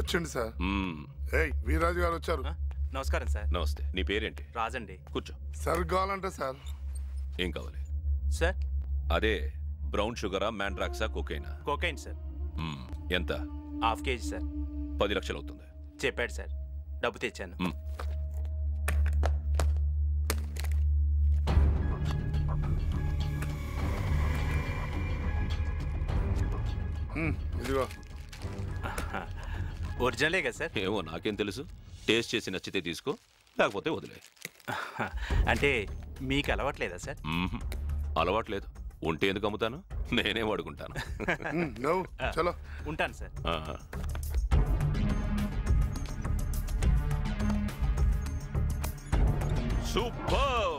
వచ్చింది సార్ మ్మ్. ఏయ్ వీరాజు గారు వచ్చారు నమస్కారం సార్ నమస్తే నీ పేరేంటి రాజండి కూర్చో సార్ కావాలంటే సార్ ఏం కావాలి సార్ అదే బ్రౌన్ షుగరా మ్యాండ్రాక్సా కోకైనా కోకైన్ సార్ మ్మ్. ఎంత హాఫ్ కేజీ సార్ పది లక్షలు అవుతుంది చెప్పాడు సార్ డబ్బు తెచ్చాను మ్మ్. ఉమ్, ఇదిగో ఒరిజినలే కదా సార్ ఏమో నాకేం తెలుసు టేస్ట్ చేసి నచ్చితే తీసుకో లేకపోతే వదిలే అంటే మీకు అలవాట్లేదా సార్ మ్మ్హ్. అలవాట్లేదు ఉంటే ఎందుకు అమ్ముతాను నేనే వాడుకుంటాను ఉమ్, నవ్వు చలో ఉంటాను సార్ ఆ. సూపర్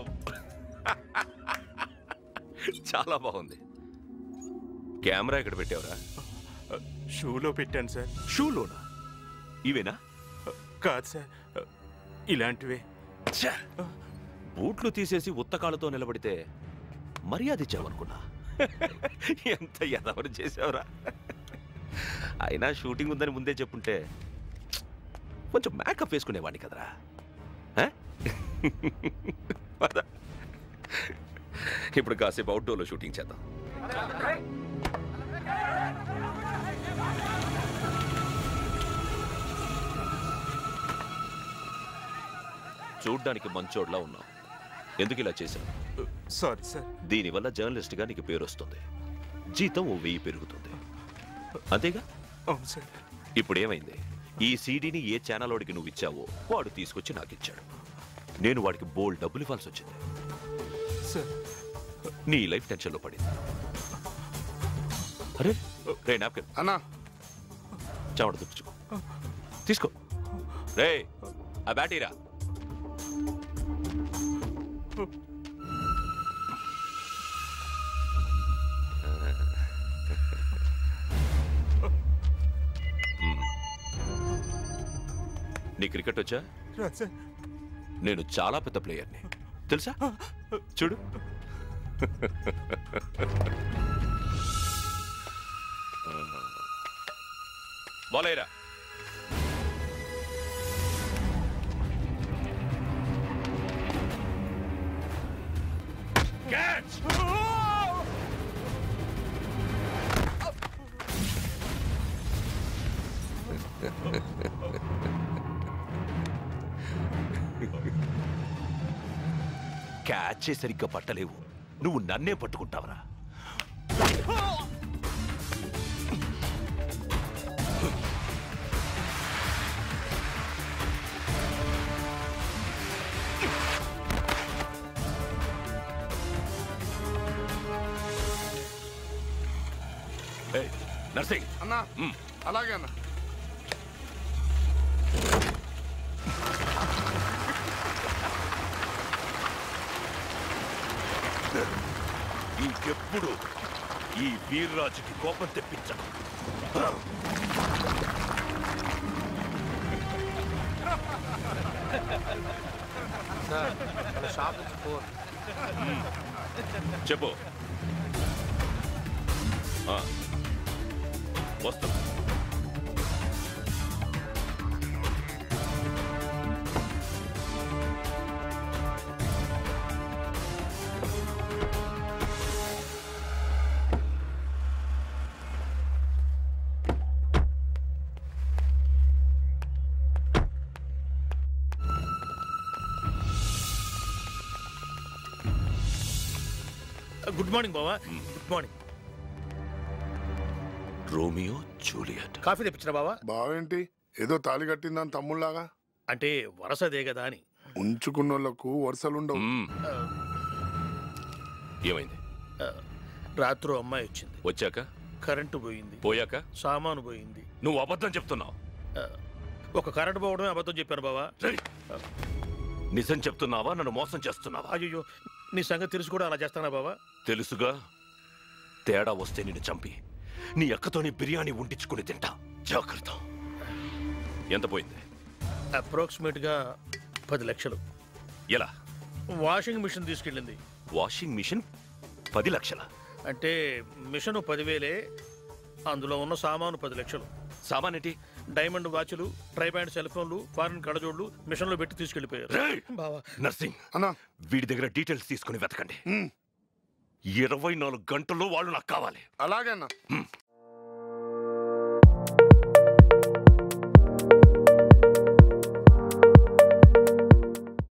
చాలా బాగుంది కెమెరా ఎక్కడ పెట్టావురా షూలో పెట్టాను సార్ షూలోనా ఇవేనా కాదు సార్ ఇలాంటివే ఛే! బూట్లు తీసేసి ఉత్తకాలతో నిలబడితే మర్యాద ఇచ్చావనుకున్నా ఎంత ఎదవరు చేసావురా అయినా షూటింగ్ ఉందని ముందే చెప్పుంటే కొంచెం మేకప్ వేసుకునేవాడిని కదరా ఆ? పద. ఇప్పుడు కాసేపు అవుట్డోర్లో షూటింగ్ చేద్దాం చూడ్డానికి మంచోడ్లా ఉన్నావు ఎందుకు ఇలా చేశావు సారీ సార్ దీనివల్ల జర్నలిస్ట్గా నీకు పేరు వస్తుంది జీతం ఓ వెయ్యి పెరుగుతుంది అంతేగా అవును సార్ ఇప్పుడు ఏమైంది ఈ సీడీని ఏ ఛానల్ వాడికి నువ్వు ఇచ్చావో వాడు తీసుకొచ్చి నాకు ఇచ్చాడు నేను వాడికి బోల్డ్ డబ్బులు ఇవ్వాల్సి వచ్చింది సార్ నీ లైఫ్ టెన్షన్లో పడింది అరే రే నాప్కిన్ అన్నా చెమట తుడుచుకో తీసుకో రే ఆ బ్యాటీరా నీ క్రికెట్ వచ్చా రాదు సార్ నేను చాలా పెద్ద ప్లేయర్ని తెలుసా చూడు బాలేరా క్యాచ్ క్యాచ్ సరిగ్గా పట్టలేవు నువ్వు నన్నే పట్టుకుంటావరా ఏయ్, నర్సింగ్ అన్నా మ్. అలాగే అన్నా ఇంకెప్పుడు ఈ వీర్రాజుకి కోపం తెప్పించను చెప్పు ఆ, వస్తున్నా గుడ్ మార్నింగ్ బావా good morning Romeo Juliet coffee తెప్పించిన బావా బావేంటి ఏదో తాలి కట్టిందని తమ్ముళ్ళలాగా అంటే వరసదే కదా అని ఉంచుకున్నోళ్లకు వరుసలుండవు మ్మ్. ఏమైంది రాత్రి అమ్మాయి వచ్చింది వచ్చాక కరెంటు పోయింది పోయాక సామాను పోయింది నువ్వు అబద్ధం చెప్తున్నావు ఆ, ఒక కరెంటు పోవడమే అబద్ధం చెప్పాను బావా రేయ్, నిజం చెప్తున్నావా నన్ను మోసం చేస్తున్నావా అయ్యో నీ సంగతి తెలుసు కూడా అలా చేస్తానా బావా తెలుసుగా తేడా వస్తే నిన్ను చంపి నీ అక్కతోని బిర్యానీ ఉండించుకుని తింటా జాగ్రత్త ఎంత పోయింది అప్రాక్సిమేట్ గా పది లక్షలు ఎలా వాషింగ్ మిషన్ తీసుకెళ్ళింది వాషింగ్ మిషన్ పది లక్షల అంటే మిషన్ పదివేలే అందులో ఉన్న సామాను పది లక్షలు సామాన్ ఏంటి డైమండ్ వాచ్లు ట్రై బ్యాండ్ సెల్ ఫోన్లు ఫారెన్ కడజోడ్లు మిషన్లో పెట్టి తీసుకెళ్లిపోయారు రేయ్! బావా నర్సింగ్ అన్నా వీడి దగ్గర డీటెయిల్స్ తీసుకుని వెతకండి ఉమ్, ఇరవై నాలుగు గంటల్లో వాళ్ళు నాకు కావాలి అలాగే అన్నా